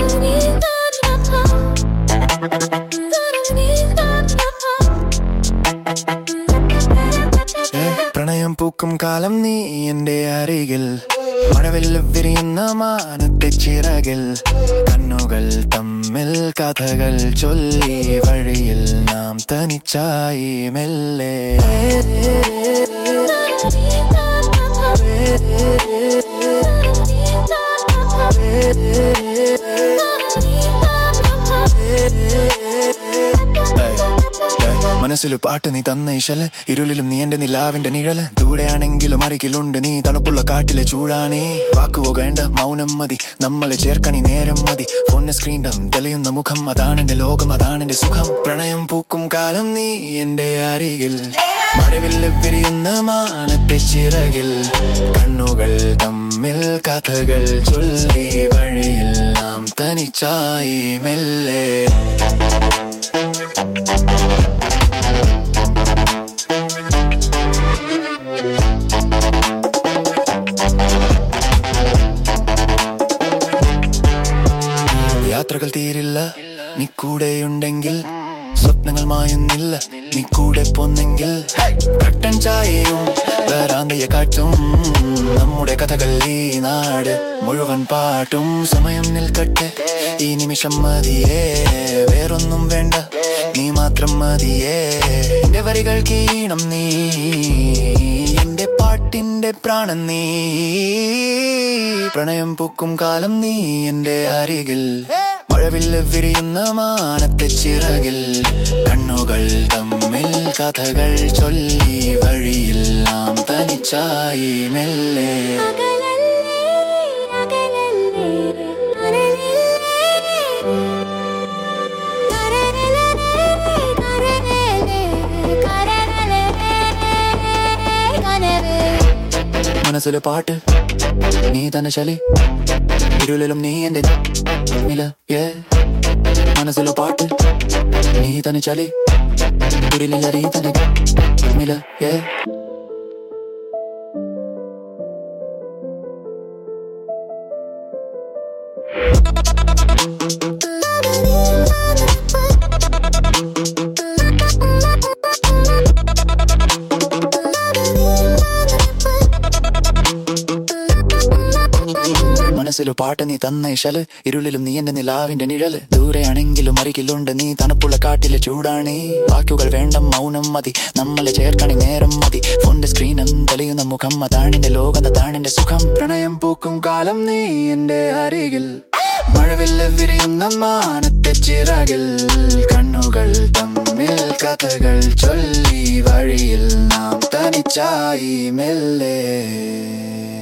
ഏ, പ്രണയം പൂക്കും കാലം നീ എന്റെ അരികിൽ മഴവിൽ വിരിയുന്ന മാനത്തെ ചിറകിൽ കണ്ണുകൾ തമ്മിൽ കഥകൾ ചൊല്ലി വഴിയിൽ നാം തനിച്ചായി മെല്ലെ മനസ്സിൽ പാട്ട് നീ തന്ന ഇശല് ഇരുളിലും നീ എന്റെ നിലാവിന്റെ നിഴല് ദൂരെയാണെങ്കിലും അരികിലുണ്ട് നീ തണുപ്പുള്ള കാട്ടിലെ ചൂടാണേ വാക്കുപോകേണ്ട മൗനം മതി നമ്മളെ ചേർക്കണി നേരം മതി ഫോണിന്റെ സ്ക്രീനും തെളിയുന്ന മുഖം അതാണ് എന്റെ ലോകം അതാണ് എന്റെ സുഖം പ്രണയം പൂക്കും കാലം നീ എന്റെ അരികിൽ മഴവിൽ വിരിയുന്ന മാനത്തെ ചിറകിൽ കണ്ണുകൾ തമ്മിൽ കഥകൾ ചൊല്ലി വഴിയിൽ നാം തനിച്ചായി മെല്ലെ യാത്രകൾ തീരില്ല നീ കൂടെയുണ്ടെങ്കിൽ സ്വപ്നങ്ങൾ മായുന്നില്ല നീ കൂടെ പോന്നെങ്കിൽ കട്ടൻ ചായയും വരാന്തയെ കാറ്റും നമ്മുടെ കഥകൾ ഈ നാട് മുഴുവൻ പാട്ടും സമയം നിൽക്കട്ടെ ഈ നിമിഷം മതിയേ വേറൊന്നും വേണ്ട നീ മാത്രം മതിയേ എന്റെ വരികൾ കീണം നീ എന്റെ പാട്ടിന്റെ പ്രാണൻ നീ പ്രണയം പൂക്കും കാലം നീ എന്റെ അരികിൽ മഴവിൽ വിരിയുന്ന മാനത്തെ ചിറകിൽ കണ്ണുകൾ തമ്മിൽ കഥകൾ ചൊല്ലി വഴിയിൽ നാം തനിച്ചായി മെല്ലെ മനസ്സിലെ പാട്ട് നീ തന്നെ ചലി ഇരുളിലും നീ എന്റെ നില ഏ മനസ്സിലെ പാട്ട് നീ തന്നെ ചലി ഇരുളില നീ തന്നെ നില ഏ മനസ്സിലു പാട്ട് നീ തന്ന ഇശല് ഇരുളിലും നീ എന്റെ നിലാവിന്റെ നിഴല് ദൂരെയാണെങ്കിലും അരികിലുണ്ട് നീ തണുപ്പുള്ള കാട്ടിലെ ചൂടാണേ വാക്കുകൾ വേണ്ട മൗനം മതി നമ്മളെ ചേർക്കണി നേരം മതി ഫോണിന്റെ സ്ക്രീനും തെളിയുന്ന മുഖം അതാണെന്റെ ലോകം അതാണെന്റെ സുഖം പ്രണയം പൂക്കും കാലം നീ എന്റെ അരികിൽ മഴവില്ല വിരിയുന്ന മാനത്തെ ചിറകിൽ കണ്ണുകൾ തമ്മിൽ കഥകൾ ചൊല്ലി വഴിയിൽ നാം തനിച്ചായി മെല്ലെ